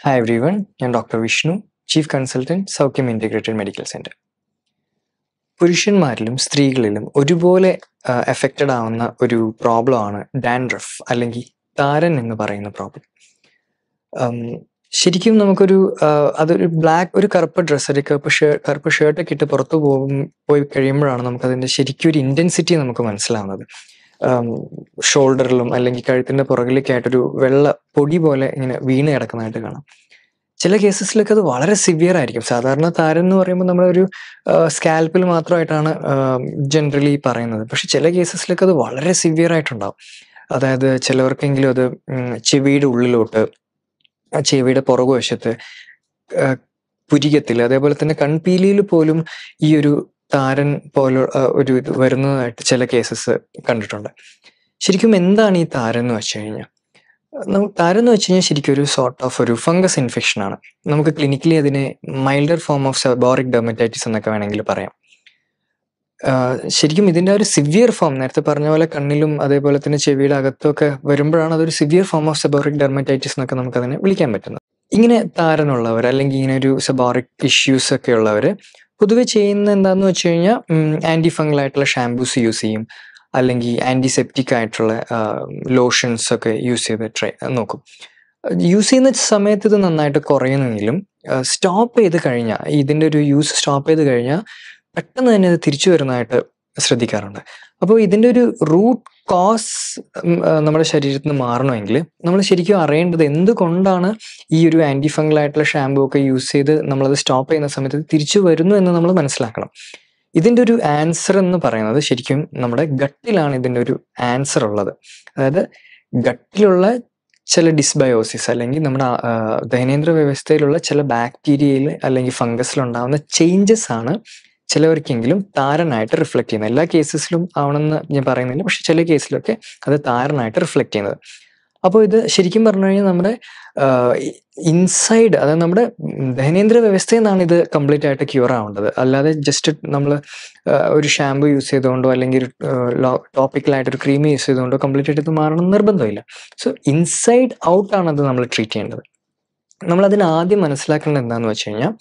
hi everyone ഞാൻ doctor Vishnu chief consultant Saukhyam integrated medical centre പുരുഷന്മാരിലും സ്ത്രീകളിലും ഒരുപോലെ എഫക്റ്റഡ് ആവുന്ന ഒരു പ്രോബ്ലമാണ് ഡാൻഡ്രഫ് അല്ലെങ്കിൽ താരൻ എന്ന് പറയുന്ന പ്രോബ്ലം ശരിക്കും നമുക്കൊരു ആ, അതൊരു ബ്ലാക്ക് ഒരു കറുപ്പ് ഡ്രസ്സ് ഒരു കറുപ്പ് ഷർട്ട് കറുപ്പ് ഷർട്ടൊക്കെ ഇട്ട് പുറത്ത് പോകും പോയി കഴിയുമ്പോഴാണ് നമുക്കതിൻ്റെ ശരിക്കും ഒരു ഇൻറ്റൻസിറ്റി നമുക്ക് മനസ്സിലാവുന്നത് ഷോൾഡറിലും അല്ലെങ്കിൽ കഴുത്തിൻ്റെ പുറകിലൊക്കെ ആയിട്ടൊരു വെള്ള പൊടി പോലെ ഇങ്ങനെ വീണ് കിടക്കുന്നതായിട്ട് കാണാം ചില കേസസിലൊക്കെ അത് വളരെ സിവിയർ ആയിരിക്കും സാധാരണ താരൻ എന്ന് പറയുമ്പോൾ നമ്മളൊരു സ്കാൽപ്പിൽ മാത്രമായിട്ടാണ് ജനറലി പറയുന്നത് പക്ഷെ ചില കേസസിലൊക്കെ അത് വളരെ സിവിയർ ആയിട്ടുണ്ടാവും അതായത് ചിലവർക്കെങ്കിലും അത് ഉം, ചെവിയുടെ ഉള്ളിലോട്ട് ആ ചെവിയുടെ പുറകുവശത്ത് ആ, പുരികത്തിൽ അതേപോലെ തന്നെ കൺപീലിയിൽ പോലും ഈ ഒരു താരൻ പോലെ ആ, ഒരു ഇത് വരുന്നതായിട്ട് ചില കേസസ് കണ്ടിട്ടുണ്ട് ശരിക്കും എന്താണ് ഈ താരൻ എന്ന് വെച്ച് കഴിഞ്ഞാൽ നമുക്ക് താരം എന്ന് വെച്ച് കഴിഞ്ഞാൽ ശരിക്കും ഒരു സോർട്ട് ഓഫ് ഒരു ഫംഗസ് ഇൻഫെക്ഷൻ ആണ് നമുക്ക് ക്ലിനിക്കലി അതിനെ milder form of seborrhoeic dermatitis എന്നൊക്കെ വേണമെങ്കിൽ പറയാം ആഹ് ശരിക്കും ഇതിന്റെ ആ ഒരു സിവിയർ ഫോം നേരത്തെ പറഞ്ഞ പോലെ കണ്ണിലും അതേപോലെ തന്നെ ചെവിയുടെ അകത്തൊക്കെ വരുമ്പോഴാണ് അതൊരു severe form of seborrhoeic dermatitis എന്നൊക്കെ നമുക്ക് അതിനെ വിളിക്കാൻ പറ്റുന്നത് ഇങ്ങനെ താരനുള്ളവർ അല്ലെങ്കിൽ ഇങ്ങനെ ഒരു സെബോറിക് ഇഷ്യൂസ് ഒക്കെ ഉള്ളവർ പൊതുവെ ചെയ്യുന്ന എന്താന്ന് വെച്ച് കഴിഞ്ഞാൽ ആന്റി ഫംഗൽ ആയിട്ടുള്ള ഷാംപൂസ് യൂസ് ചെയ്യും അല്ലെങ്കിൽ ആന്റിസെപ്റ്റിക് ആയിട്ടുള്ള ലോഷൻസ് ഒക്കെ യൂസ് ചെയ്ത് ട്രൈ നോക്കും യൂസ് ചെയ്യുന്ന സമയത്ത് ഇത് നന്നായിട്ട് കുറയുന്നെങ്കിലും സ്റ്റോപ്പ് ചെയ്ത് കഴിഞ്ഞാൽ ഇതിന്റെ ഒരു യൂസ് സ്റ്റോപ്പ് ചെയ്ത് കഴിഞ്ഞാൽ പെട്ടെന്ന് തന്നെ ഇത് തിരിച്ചു വരുന്നതായിട്ട് ശ്രദ്ധിക്കാറുണ്ട് അപ്പോൾ ഇതിന്റെ ഒരു റൂട്ട് കോസ് നമ്മുടെ ശരീരത്തിൽ നിന്ന് മാറണമെങ്കിൽ നമ്മൾ ശരിക്കും അറിയേണ്ടത് എന്തുകൊണ്ടാണ് ഈ ഒരു ആന്റി ഫംഗൽ ആയിട്ടുള്ള ഷാമ്പൂ ഒക്കെ യൂസ് ചെയ്ത് നമ്മളത് സ്റ്റോപ്പ് ചെയ്യുന്ന സമയത്ത് ഇത് തിരിച്ചു വരുന്നു എന്ന് നമ്മൾ മനസ്സിലാക്കണം ഇതിന്റെ ഒരു ആൻസർ എന്ന് പറയുന്നത് ശരിക്കും നമ്മുടെ ഗട്ടിലാണ് ഇതിന്റെ ഒരു ആൻസർ ഉള്ളത് അതായത് ഗട്ടിലുള്ള ചില ഡിസ്ബയോസിസ് അല്ലെങ്കിൽ നമ്മുടെ ആ, ആ, ദഹനേന്ദ്ര വ്യവസ്ഥയിലുള്ള ചില ബാക്ടീരിയയിൽ അല്ലെങ്കിൽ ഫംഗസിൽ ഉണ്ടാകുന്ന ചേഞ്ചസ് ആണ് ചിലവർക്കെങ്കിലും താരനായിട്ട് റിഫ്ലക്ട് ചെയ്യുന്നത് എല്ലാ കേസസിലും ആവണമെന്ന് ഞാൻ പറയുന്നില്ല പക്ഷെ ചില കേസിലൊക്കെ അത് താരനായിട്ട് റിഫ്ലക്ട് ചെയ്യുന്നത് അപ്പോൾ ഇത് ശരിക്കും പറഞ്ഞു കഴിഞ്ഞാൽ നമ്മുടെ ഇൻസൈഡ് അതായത് നമ്മുടെ ഉം, ദഹനേന്ദ്ര വ്യവസ്ഥയിൽ നിന്നാണ് ഇത് കംപ്ലീറ്റ് ആയിട്ട് ക്യൂർ ആവേണ്ടത് അല്ലാതെ ജസ്റ്റ് നമ്മൾ ഒരു ഷാമ്പു യൂസ് ചെയ്തുകൊണ്ടോ അല്ലെങ്കിൽ ഒരു ടോപ്പിക്കലായിട്ട് ഒരു ക്രീം യൂസ് ചെയ്തുകൊണ്ടോ കംപ്ലീറ്റ് ആയിട്ട് ഇത് മാറണം എന്ന് നിർബന്ധമില്ല സോ ഇൻസൈഡ് ഔട്ട് ആണ് അത് നമ്മൾ ട്രീറ്റ് ചെയ്യേണ്ടത് നമ്മൾ അതിന് ആദ്യം മനസ്സിലാക്കേണ്ടത് എന്താണെന്ന് വെച്ച് കഴിഞ്ഞാൽ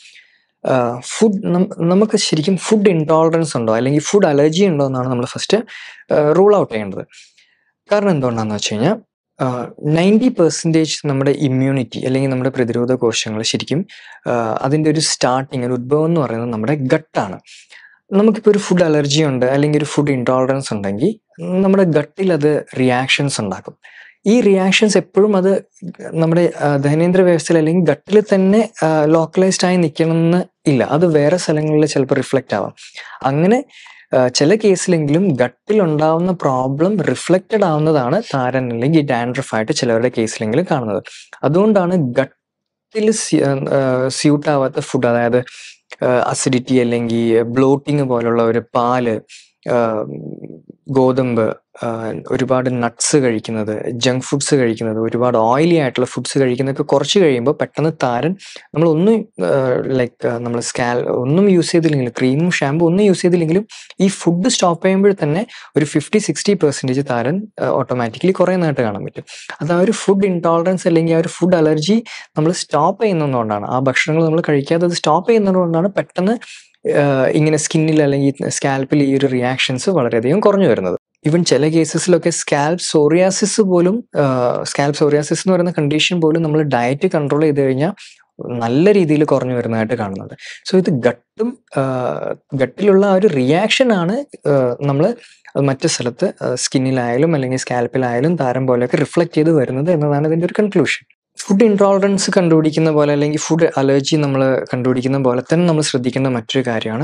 ഫുഡ് നമുക്ക് ശരിക്കും ഫുഡ് ഇൻടോളറൻസ് ഉണ്ടോ അല്ലെങ്കിൽ ഫുഡ് അലർജി ഉണ്ടോ എന്നാണ് നമ്മൾ ഫസ്റ്റ് റൂൾ ഔട്ട് ചെയ്യേണ്ടത് കാരണം എന്തുകൊണ്ടാണെന്ന് വെച്ച് കഴിഞ്ഞാൽ നയൻറ്റി പെർസെൻറ്റേജ് നമ്മുടെ ഇമ്മ്യൂണിറ്റി അല്ലെങ്കിൽ നമ്മുടെ പ്രതിരോധ കോശങ്ങൾ ശരിക്കും ആഹ് അതിൻ്റെ ഒരു സ്റ്റാർട്ടിങ് ഒരു ഉദ്ഭവം എന്ന് പറയുന്നത് നമ്മുടെ ഗട്ടാണ് നമുക്കിപ്പോൾ ഒരു ഫുഡ് അലർജി ഉണ്ട് അല്ലെങ്കിൽ ഒരു ഫുഡ് ഇൻടോളറൻസ് ഉണ്ടെങ്കിൽ നമ്മുടെ ഗട്ടിൽ അത് റിയാക്ഷൻസ് ഉണ്ടാക്കും ഈ റിയാക്ഷൻസ് എപ്പോഴും അത് നമ്മുടെ ആഹ് ദഹനേന്ദ്ര വ്യവസ്ഥയിൽ അല്ലെങ്കിൽ ഗട്ടിൽ തന്നെ ലോക്കലൈസ്ഡ് ആയി നിൽക്കണമെന്ന് ഇല്ല അത് വേറെ സ്ഥലങ്ങളിൽ ചിലപ്പോൾ റിഫ്ലക്റ്റ് ആവാം അങ്ങനെ ആഹ് ചില കേസിലെങ്കിലും ഗട്ടിൽ ഉണ്ടാവുന്ന പ്രോബ്ലം റിഫ്ലക്റ്റഡ് ആവുന്നതാണ് താരൻ അല്ലെങ്കിൽ ഡാൻഡ്രഫ് ആയിട്ട് ചിലവരുടെ കേസിലെങ്കിലും കാണുന്നത് അതുകൊണ്ടാണ് ഗട്ടിൽ സ്യൂട്ട് ആവാത്ത ഫുഡ് അതായത് അസിഡിറ്റി അല്ലെങ്കിൽ ബ്ലോട്ടിങ് പോലുള്ള ഒരു പാല് ആഹ് ഗോതമ്പ് ആഹ് ഒരുപാട് നട്ട്സ് കഴിക്കുന്നത് ജങ്ക് ഫുഡ്സ് കഴിക്കുന്നത് ഒരുപാട് ഓയിലി ആയിട്ടുള്ള ഫുഡ്സ് കഴിക്കുന്നതൊക്കെ കുറച്ച് കഴിയുമ്പോൾ പെട്ടെന്ന് താരൻ നമ്മൾ ഒന്നും ലൈക്ക് നമ്മൾ സ്കാൽ ഒന്നും യൂസ് ചെയ്തില്ലെങ്കിലും ക്രീമും ഷാമ്പു ഒന്നും യൂസ് ചെയ്തില്ലെങ്കിലും ഈ ഫുഡ് സ്റ്റോപ്പ് ചെയ്യുമ്പോൾ തന്നെ ഒരു ഫിഫ്റ്റി സിക്സ്റ്റി പെർസെൻറ്റേജ് താരൻ ഓട്ടോമാറ്റിക്കലി കുറയുന്നതായിട്ട് കാണാൻ പറ്റും അത് ആ ഒരു ഫുഡ് ഇൻടോളറൻസ് അല്ലെങ്കിൽ ആ ഒരു ഫുഡ് അലർജി നമ്മൾ സ്റ്റോപ്പ് ചെയ്യുന്നതുകൊണ്ടാണ് ആ ഭക്ഷണങ്ങൾ നമ്മൾ കഴിക്കാതെ അത് സ്റ്റോപ്പ് ചെയ്യുന്നതുകൊണ്ടാണ് പെട്ടെന്ന് ആഹ് ഇങ്ങനെ സ്കിന്നിൽ അല്ലെങ്കിൽ സ്കാൽപ്പിൽ ഈ ഒരു റിയാക്ഷൻസ് വളരെയധികം കുറഞ്ഞു വരുന്നത് ഈവൻ ചില കേസസിലൊക്കെ സ്കാൽപ് സോറിയാസിസ് പോലും സ്കാൽപ് സോറിയാസിസ് എന്ന് പറയുന്ന കണ്ടീഷൻ പോലും നമ്മൾ ഡയറ്റ് കൺട്രോൾ ചെയ്ത് കഴിഞ്ഞാൽ നല്ല രീതിയിൽ കുറഞ്ഞു വരുന്നതായിട്ട് കാണുന്നത് സോ ഇത് ഗട്ടും ഗട്ടിലുള്ള ആ ഒരു റിയാക്ഷൻ ആണ് നമ്മൾ മറ്റു സ്ഥലത്ത് സ്കിന്നിലായാലും അല്ലെങ്കിൽ സ്കാൽപ്പിലായാലും താരം പോലെയൊക്കെ റിഫ്ലക്ട് ചെയ്ത് വരുന്നത് എന്നതാണ് ഇതിൻ്റെ ഒരു കൺക്ലൂഷൻ ഫുഡ് ഇൻടോളറൻസ് കണ്ടുപിടിക്കുന്ന പോലെ അല്ലെങ്കിൽ ഫുഡ് അലർജി നമ്മൾ കണ്ടുപിടിക്കുന്ന പോലെ തന്നെ നമ്മൾ ശ്രദ്ധിക്കേണ്ട മറ്റൊരു കാര്യമാണ്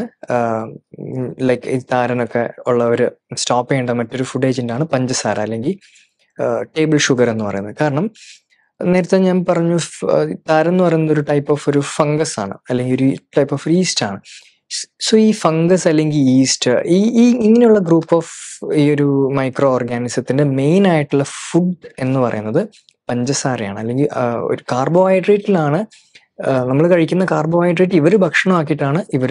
ലൈക്ക് ഈ താരനൊക്കെ ഉള്ളവർ സ്റ്റോപ്പ് ചെയ്യേണ്ട മറ്റൊരു ഫുഡ് ഏജൻ്റാണ് പഞ്ചസാര അല്ലെങ്കിൽ ടേബിൾ ഷുഗർ എന്ന് പറയുന്നത് കാരണം നേരത്തെ ഞാൻ പറഞ്ഞു ഫ്- ആ, താരം എന്ന് പറയുന്നത് ഒരു ടൈപ്പ് ഓഫ് ഒരു ഫംഗസ് ആണ് അല്ലെങ്കിൽ ഒരു ടൈപ്പ് ഓഫ് ഈസ്റ്റ് ആണ് സോ ഈ ഫംഗസ് അല്ലെങ്കിൽ ഈസ്റ്റ് ഈ ഈ ഇങ്ങനെയുള്ള ഗ്രൂപ്പ് ഓഫ് ഈ ഒരു മൈക്രോ ഓർഗാനിസത്തിന്റെ മെയിൻ ആയിട്ടുള്ള ഫുഡ് എന്ന് പറയുന്നത് പഞ്ചസാരയാണ് അല്ലെങ്കിൽ ആ, ഒരു കാർബോഹൈഡ്രേറ്റിലാണ് നമ്മൾ കഴിക്കുന്ന കാർബോഹൈഡ്രേറ്റ് ഇവർ ഭക്ഷണമാക്കിയിട്ടാണ് ഇവർ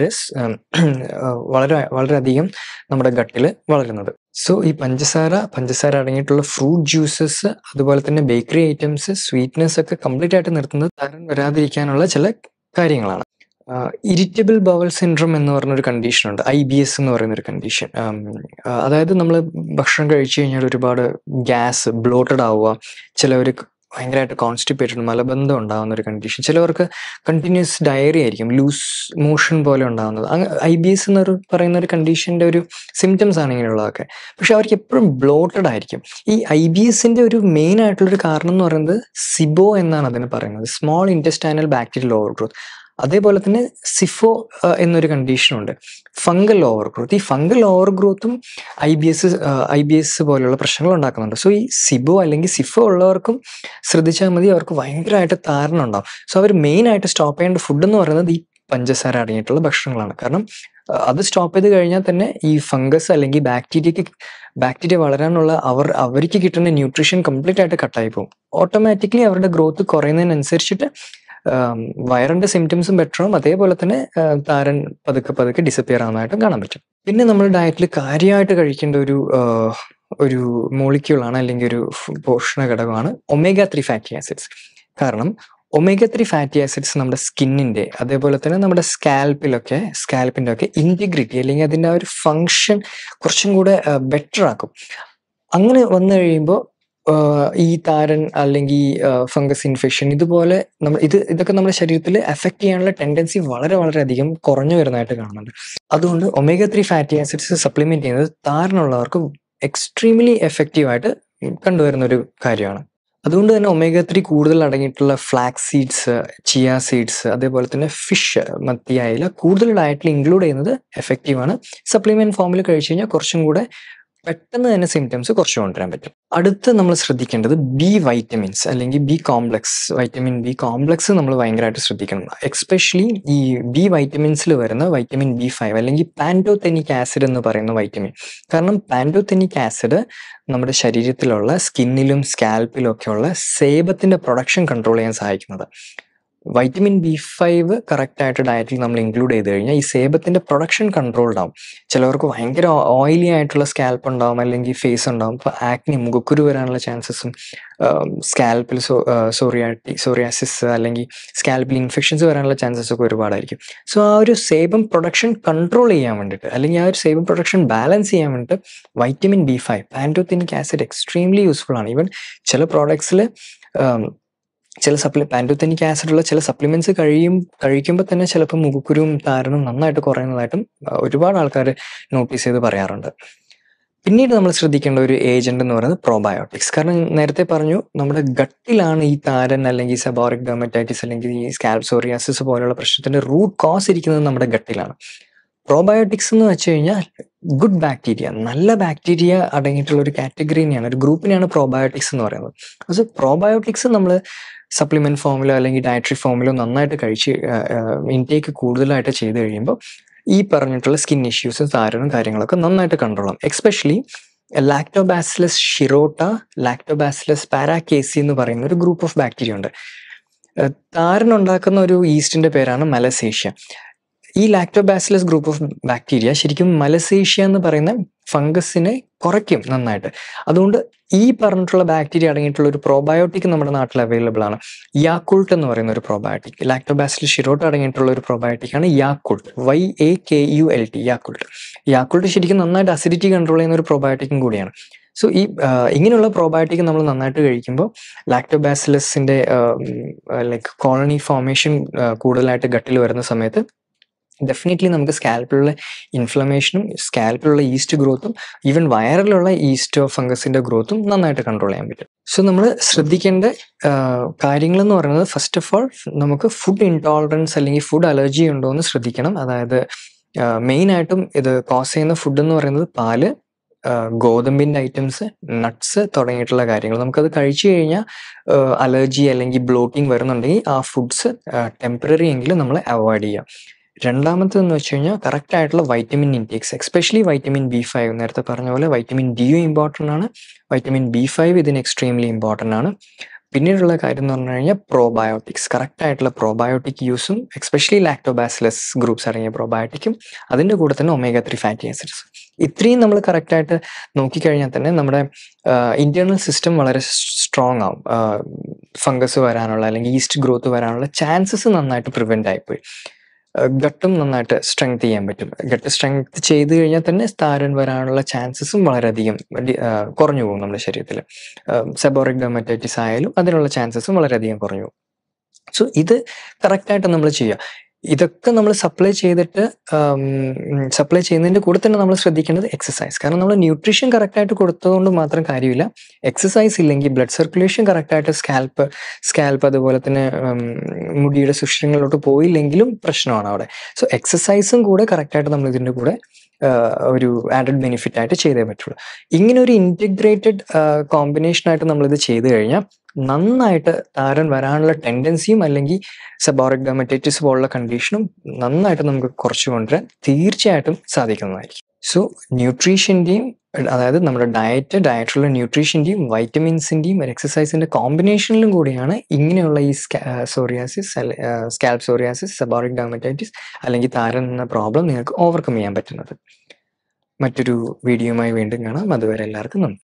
വളരെ വളരെയധികം നമ്മുടെ ഗട്ടിൽ വളരുന്നത് സോ ഈ പഞ്ചസാര പഞ്ചസാര അടങ്ങിയിട്ടുള്ള ഫ്രൂട്ട് ജ്യൂസസ് അതുപോലെ തന്നെ ബേക്കറി ഐറ്റംസ് സ്വീറ്റ്നെസ് ഒക്കെ കംപ്ലീറ്റ് ആയിട്ട് നിർത്തുന്നത് താരൻ വരാതിരിക്കാനുള്ള ചില കാര്യങ്ങളാണ് ഇരിറ്റബിൾ ബവൽ സിൻഡ്രം എന്ന് പറഞ്ഞൊരു കണ്ടീഷൻ ഉണ്ട് ഐ ബി എസ് എന്ന് പറയുന്ന ഒരു കണ്ടീഷൻ അതായത് നമ്മൾ ഭക്ഷണം കഴിച്ചു കഴിഞ്ഞാൽ ഒരുപാട് ഗ്യാസ് ബ്ലോട്ടഡ് ആവുക ചിലവർ ഭയങ്കരമായിട്ട് കോൺസ്റ്റിപ്പേറ്റഡ് മലബന്ധം ഉണ്ടാകുന്ന ഒരു കണ്ടീഷൻ ചിലവർക്ക് കണ്ടിന്യൂസ് ഡയറി ആയിരിക്കും ലൂസ് മോഷൻ പോലെ ഉണ്ടാകുന്നത് ഐ ബി എസ് എന്നൊരു പറയുന്ന ഒരു കണ്ടീഷൻ്റെ ഒരു സിംറ്റംസ് ആണ് ഇങ്ങനെയുള്ളതൊക്കെ പക്ഷെ അവർക്ക് എപ്പോഴും ബ്ലോട്ടഡ് ആയിരിക്കും ഈ ഐ ബി എസിൻ്റെ ഒരു മെയിൻ ആയിട്ടുള്ളൊരു കാരണം എന്ന് പറയുന്നത് സിബോ എന്നാണ് അതിന് പറയുന്നത് small intestinal bacterial overgrowth അതേപോലെ തന്നെ സിഫോ എന്നൊരു കണ്ടീഷനുണ്ട് ഫംഗൽ ഓവർ ഗ്രോത്ത് ഈ ഫംഗൽ ഓവർ ഗ്രോത്തും I B S I B S പോലെയുള്ള പ്രശ്നങ്ങൾ ഉണ്ടാക്കുന്നുണ്ട് സോ ഈ സിബോ അല്ലെങ്കിൽ സിഫോ ഉള്ളവർക്കും ശ്രദ്ധിച്ചാൽ മതി അവർക്ക് ഭയങ്കരമായിട്ട് താരണം ഉണ്ടാവും സോ അവർ മെയിൻ ആയിട്ട് സ്റ്റോപ്പ് ചെയ്യേണ്ട ഫുഡ് എന്ന് പറയുന്നത് ഈ പഞ്ചസാര അടങ്ങിയിട്ടുള്ള ഭക്ഷണങ്ങളാണ് കാരണം അത് സ്റ്റോപ്പ് ചെയ്ത് കഴിഞ്ഞാൽ തന്നെ ഈ ഫംഗസ് അല്ലെങ്കിൽ ബാക്ടീരിയക്ക് ബാക്ടീരിയ വളരാനുള്ള അവർ അവർക്ക് കിട്ടുന്ന ന്യൂട്രീഷൻ കംപ്ലീറ്റ് ആയിട്ട് കട്ടായി പോകും ഓട്ടോമാറ്റിക്കലി അവരുടെ ഗ്രോത്ത് കുറയുന്നതിനനുസരിച്ചിട്ട് വയറിന്റെ സിംറ്റംസും ബെറ്റർ ആവും അതേപോലെ തന്നെ താരൻ പതുക്കെ പതുക്കെ ഡിസപ്പിയർ ആവുന്നതായിട്ടും കാണാൻ പറ്റും പിന്നെ നമ്മൾ ഡയറ്റിൽ കാര്യമായിട്ട് കഴിക്കേണ്ട ഒരു ഒരു മോളിക്യൂളാണ് അല്ലെങ്കിൽ ഒരു പോഷണ ഘടകമാണ് ഒമേഗ ത്രീ ഫാറ്റി ആസിഡ്സ് കാരണം ഒമേഗ ത്രീ ഫാറ്റി ആസിഡ്സ് നമ്മുടെ സ്കിന്നിന്റെ അതേപോലെ തന്നെ നമ്മുടെ സ്കാൽപ്പിലൊക്കെ സ്കാൽപ്പിന്റെ ഒക്കെ ഇന്റിഗ്രിറ്റി അല്ലെങ്കിൽ അതിന്റെ ആ ഒരു ഫങ്ഷൻ കുറച്ചും കൂടെ ബെറ്റർ ആക്കും അങ്ങനെ വന്നു കഴിയുമ്പോൾ ഈ താരൻ അല്ലെങ്കിൽ ഫംഗസ് ഇൻഫെക്ഷൻ ഇതുപോലെ നമ്മൾ ഇത് ഇതൊക്കെ നമ്മുടെ ശരീരത്തിൽ എഫക്ട് ചെയ്യാനുള്ള ടെൻഡൻസി വളരെ വളരെ അധികം കുറഞ്ഞു വരുന്നതായിട്ട് കാണുന്നുണ്ട് അതുകൊണ്ട് omega three fatty acids supplement ചെയ്യുന്നത് താരനുള്ളവർക്ക് എക്സ്ട്രീംലി എഫക്റ്റീവ് ആയിട്ട് കണ്ടുവരുന്ന ഒരു കാര്യമാണ് അതുകൊണ്ട് തന്നെ ഒമേഗ ത്രീ കൂടുതൽ അടങ്ങിയിട്ടുള്ള ഫ്ലാക്സ് സീഡ്സ് ചിയ സീഡ്സ് അതേപോലെ തന്നെ ഫിഷ് മത്തിയായില കൂടുതൽ ഡയറ്റിൽ ഇൻക്ലൂഡ് ചെയ്യുന്നത് എഫക്റ്റീവ് ആണ് സപ്ലിമെന്റ് ഫോമിൽ കഴിച്ചു കഴിഞ്ഞാൽ കുറച്ചും കൂടെ പെട്ടെന്ന് തന്നെ സിംറ്റംസ് കുറച്ച് കൊണ്ടുവരാൻ പറ്റും അടുത്ത് നമ്മൾ ശ്രദ്ധിക്കേണ്ടത് ബി വൈറ്റമിൻസ് അല്ലെങ്കിൽ B complex vitamin B complex നമ്മൾ ഭയങ്കരമായിട്ട് ശ്രദ്ധിക്കണം എക്സ്പെഷ്യലി ഈ ബി വൈറ്റമിൻസിൽ വരുന്ന വൈറ്റമിൻ ബി ഫൈവ് അല്ലെങ്കിൽ പാൻറ്റോതെനിക് ആസിഡ് എന്ന് പറയുന്ന വൈറ്റമിൻ കാരണം പാൻറ്റോതെനിക് ആസിഡ് നമ്മുടെ ശരീരത്തിലുള്ള സ്കിന്നിലും സ്കാൽപ്പിലും ഒക്കെയുള്ള സേബത്തിന്റെ പ്രൊഡക്ഷൻ കൺട്രോൾ ചെയ്യാൻ സഹായിക്കുന്നത് വൈറ്റമിൻ ബി ഫൈവ് കറക്റ്റ് ആയിട്ട് ഡയറ്റിൽ നമ്മൾ ഇൻക്ലൂഡ് ചെയ്ത് കഴിഞ്ഞാൽ ഈ സേബത്തിന്റെ പ്രൊഡക്ഷൻ കൺട്രോൾഡ് ആവും ചിലവർക്ക് ഭയങ്കര ഓയിലി ആയിട്ടുള്ള സ്കാൽപ്പ് ഉണ്ടാവും അല്ലെങ്കിൽ ഫേസ് ഉണ്ടാവും ഇപ്പോൾ ആക്നി മുഖക്കുരു വരാനുള്ള ചാൻസസും സ്കാൽപ്പിൽ സോറിയാറ്റി സോറിയാസിസ് അല്ലെങ്കിൽ സ്കാൽപ്പിൽ ഇൻഫെക്ഷൻസ് വരാനുള്ള ചാൻസസ് ഒക്കെ ഒരുപാടായിരിക്കും സോ ആ ഒരു സേബം പ്രൊഡക്ഷൻ കൺട്രോൾ ചെയ്യാൻ വേണ്ടിയിട്ട് അല്ലെങ്കിൽ ആ ഒരു സേബം പ്രൊഡക്ഷൻ ബാലൻസ് ചെയ്യാൻ വേണ്ടിയിട്ട് vitamin B five pantothenic acid extremely useful ആണ് ഈവൻ ചില പ്രോഡക്ട്സിൽ ചില സപ്ലി പാൻറ്റോത്തനിക് ആസിഡുള്ള ചില സപ്ലിമെന്റ്സ് കഴിയും കഴിക്കുമ്പോൾ തന്നെ ചിലപ്പോൾ മുഖക്കുരുവും താരനും നന്നായിട്ട് കുറയുന്നതായിട്ടും ഒരുപാട് ആൾക്കാർ നോട്ടീസ് ചെയ്ത് പറയാറുണ്ട് പിന്നീട് നമ്മൾ ശ്രദ്ധിക്കേണ്ട ഒരു ഏജന്റ് എന്ന് പറയുന്നത് പ്രോബയോട്ടിക്സ് കാരണം നേരത്തെ പറഞ്ഞു നമ്മുടെ ഗട്ടിലാണ് ഈ താരൻ അല്ലെങ്കിൽ സെബോറിക് ഡെർമറ്റൈറ്റിസ് അല്ലെങ്കിൽ ഈ സ്കാൽസോറിയാസിസ് പോലുള്ള പ്രശ്നത്തിന്റെ റൂട്ട് കോസ് ഇരിക്കുന്നത് നമ്മുടെ ഗട്ടിലാണ് പ്രോബയോട്ടിക്സ് എന്ന് വെച്ച് കഴിഞ്ഞാൽ ഗുഡ് ബാക്ടീരിയ നല്ല ബാക്ടീരിയ അടങ്ങിയിട്ടുള്ള ഒരു കാറ്റഗറിനെയാണ് ഒരു ഗ്രൂപ്പിനെയാണ് പ്രോബയോട്ടിക്സ് എന്ന് പറയുന്നത് അത് പ്രോബയോട്ടിക്സ് നമ്മൾ സപ്ലിമെന്റ് ഫോമിലോ അല്ലെങ്കിൽ ഡയറ്ററി ഫോമിലോ നന്നായിട്ട് കഴിച്ച് ഇൻടേക്ക് കൂടുതലായിട്ട് ചെയ്ത് കഴിയുമ്പോൾ ഈ പറഞ്ഞിട്ടുള്ള സ്കിൻ ഇഷ്യൂസും താരനും കാര്യങ്ങളൊക്കെ നന്നായിട്ട് കൺട്രോൾ ആവും especially lactobacillus Shirota lactobacillus paracasei എന്ന് പറയുന്ന ഒരു ഗ്രൂപ്പ് ഓഫ് ബാക്ടീരിയ ഉണ്ട് താരനുണ്ടാക്കുന്ന ഒരു ഈസ്റ്റിന്റെ പേരാണ് മലസേഷ്യ ഈ ലാക്ടോബാസിലസ് ഗ്രൂപ്പ് ഓഫ് ബാക്ടീരിയ ശരിക്കും മലസേഷ്യ എന്ന് പറയുന്ന ഫംഗസിനെ കുറയ്ക്കും നന്നായിട്ട് അതുകൊണ്ട് ഈ പറഞ്ഞിട്ടുള്ള ബാക്ടീരിയ അടങ്ങിയിട്ടുള്ള ഒരു പ്രോബയോട്ടിക് നമ്മുടെ നാട്ടിൽ അവൈലബിൾ ആണ് യാക്കുൾട്ട് എന്ന് പറയുന്ന ഒരു പ്രോബയോട്ടിക് ലാക്ടോബാസിലസ് ഷിറോട്ട് അടങ്ങിയിട്ടുള്ള ഒരു പ്രോബയോട്ടിക് ആണ് Yakult Y A K U L T Yakult Yakult ശരിക്കും നന്നായിട്ട് അസിഡിറ്റി കൺട്രോൾ ചെയ്യുന്ന ഒരു പ്രോബയോട്ടിക്കും കൂടിയാണ് സോ ഈ ഇങ്ങനെയുള്ള പ്രോബയോട്ടിക് നമ്മൾ നന്നായിട്ട് കഴിക്കുമ്പോൾ ലാക്ടോബാസിലസിന്റെ ലൈക്ക് കോളനി ഫോർമേഷൻ കൂടുതലായിട്ട് ഗട്ടിൽ വരുന്ന സമയത്ത് ഡെഫിനറ്റ്ലി നമുക്ക് സ്കാൽപ്പിലുള്ള ഇൻഫ്ലമേഷനും സ്കാൽപ്പിലുള്ള ഈസ്റ്റ് ഗ്രോത്തും ഈവൻ വയറിലുള്ള ഈസ്റ്റ് ഫംഗസിന്റെ ഗ്രോത്തും നന്നായിട്ട് കൺട്രോൾ ചെയ്യാൻ പറ്റും സോ നമ്മൾ ശ്രദ്ധിക്കേണ്ട കാര്യങ്ങൾ എന്ന് പറയുന്നത് ഫസ്റ്റ് ഓഫ് ഓൾ നമുക്ക് ഫുഡ് ഇൻടോളറൻസ് അല്ലെങ്കിൽ ഫുഡ് അലർജി ഉണ്ടോ എന്ന് ശ്രദ്ധിക്കണം അതായത് മെയിൻ ആയിട്ടും ഇത് കോസ് ചെയ്യുന്ന ഫുഡ് എന്ന് പറയുന്നത് പാല് ഗോതമ്പിൻ്റെ ഐറ്റംസ് നട്ട്സ് തുടങ്ങിയിട്ടുള്ള കാര്യങ്ങൾ നമുക്കത് കഴിച്ചു കഴിഞ്ഞാൽ അലർജി അല്ലെങ്കിൽ ബ്ലോട്ടിങ് വരുന്നുണ്ടെങ്കിൽ ആ ഫുഡ്സ് ടെമ്പററി എങ്കിലും നമ്മൾ അവോയ്ഡ് ചെയ്യാം രണ്ടാമത്തെന്ന് വെച്ച് കഴിഞ്ഞാൽ കറക്റ്റ് ആയിട്ടുള്ള vitamin intakes especially vitamin B five നേരത്തെ പറഞ്ഞ പോലെ വൈറ്റമിൻ ഡിയും ഇമ്പോർട്ടൻ്റ് ആണ് വൈറ്റമിൻ ബി ഫൈവ് ഇതിന് എക്സ്ട്രീംലി ഇമ്പോർട്ടൻ്റ് ആണ് പിന്നീടുള്ള കാര്യം എന്ന് പറഞ്ഞു കഴിഞ്ഞാൽ പ്രോബയോട്ടിക്സ് കറക്റ്റ് ആയിട്ടുള്ള പ്രോബയോട്ടിക് യൂസും എക്സ്പെഷ്യലി ലാക്ടോബാസിലസ് ഗ്രൂപ്പ്സ് അടങ്ങിയ പ്രോബയോട്ടിക്കും അതിൻ്റെ കൂടെ തന്നെ ഒമേഗ ത്രീ ഫാറ്റി ആസിഡ്സ് ഇത്രയും നമ്മൾ കറക്റ്റായിട്ട് നോക്കിക്കഴിഞ്ഞാൽ തന്നെ നമ്മുടെ ഇന്റേണൽ സിസ്റ്റം വളരെ സ്ട്രോങ് ആവും ഫംഗസ് വരാനുള്ള അല്ലെങ്കിൽ ഈസ്റ്റ് ഗ്രോത്ത് വരാനുള്ള ചാൻസസ് നന്നായിട്ട് പ്രിവെൻ്റ് ആയിപ്പോയി ഗട്ടും നന്നായിട്ട് സ്ട്രെങ്ത് ചെയ്യാൻ പറ്റും ഗട്ട് സ്ട്രെങ്ത് ചെയ്ത് കഴിഞ്ഞാൽ തന്നെ താരൻ വരാനുള്ള ചാൻസസും വളരെയധികം ഡി- ആ, കുറഞ്ഞു പോകും നമ്മുടെ ശരീരത്തിൽ സെബോറിക് ഡെമറ്റൈറ്റിസ് ആയാലും അതിനുള്ള ചാൻസസും വളരെയധികം കുറഞ്ഞു പോകും സോ ഇത് കറക്റ്റായിട്ട് നമ്മൾ ചെയ്യുക ഇതൊക്കെ നമ്മൾ സപ്ലൈ ചെയ്തിട്ട് സപ്ലൈ ചെയ്യുന്നതിൻ്റെ കൂടെ തന്നെ നമ്മൾ ശ്രദ്ധിക്കേണ്ടത് എക്സസൈസ് കാരണം നമ്മൾ ന്യൂട്രീഷൻ കറക്റ്റായിട്ട് കൊടുത്തതുകൊണ്ട് മാത്രം കാര്യമില്ല എക്സസൈസ് ഇല്ലെങ്കിൽ ബ്ലഡ് സർക്കുലേഷൻ കറക്റ്റായിട്ട് സ്കാൽപ്പ് സ്കാൽപ്പ് അതുപോലെ തന്നെ ഉം, മുടിയുടെ സുഷിരങ്ങളിലോട്ട് പോയില്ലെങ്കിലും പ്രശ്നമാണ് അവിടെ സോ എക്സസൈസും കൂടെ കറക്റ്റായിട്ട് നമ്മൾ ഇതിൻ്റെ കൂടെ ആ, ഒരു ആഡഡ് ബെനിഫിറ്റ് ആയിട്ട് ചെയ്തേ പറ്റുള്ളൂ ഇങ്ങനെ ഒരു ഇൻറ്റഗ്രേറ്റഡ് കോമ്പിനേഷനായിട്ട് നമ്മളിത് ചെയ്തു കഴിഞ്ഞാൽ നന്നായിട്ട് താരൻ വരാനുള്ള ടെൻഡൻസിയും അല്ലെങ്കിൽ സെബോറിക് ഡെമറ്റൈറ്റിസ് പോലുള്ള കണ്ടീഷനും നന്നായിട്ട് നമുക്ക് കുറച്ച് കൊണ്ടുവരാൻ തീർച്ചയായിട്ടും സാധിക്കുന്നതായിരിക്കും സോ ന്യൂട്രീഷൻ്റെയും അതായത് നമ്മുടെ ഡയറ്റ് ഡയറ്റിലുള്ള ന്യൂട്രീഷൻ്റെയും വൈറ്റമിൻസിൻ്റെയും എക്സസൈസിൻ്റെ കോമ്പിനേഷനിലും കൂടിയാണ് ഇങ്ങനെയുള്ള ഈ psoriasis scalp psoriasis seborrhoeic dermatitis അല്ലെങ്കിൽ താരൻ എന്ന പ്രോബ്ലം നിങ്ങൾക്ക് ഓവർകം ചെയ്യാൻ പറ്റുന്നത് മറ്റൊരു വീഡിയോയുമായി വീണ്ടും കാണാം അതുവരെ എല്ലാവർക്കും നന്ദി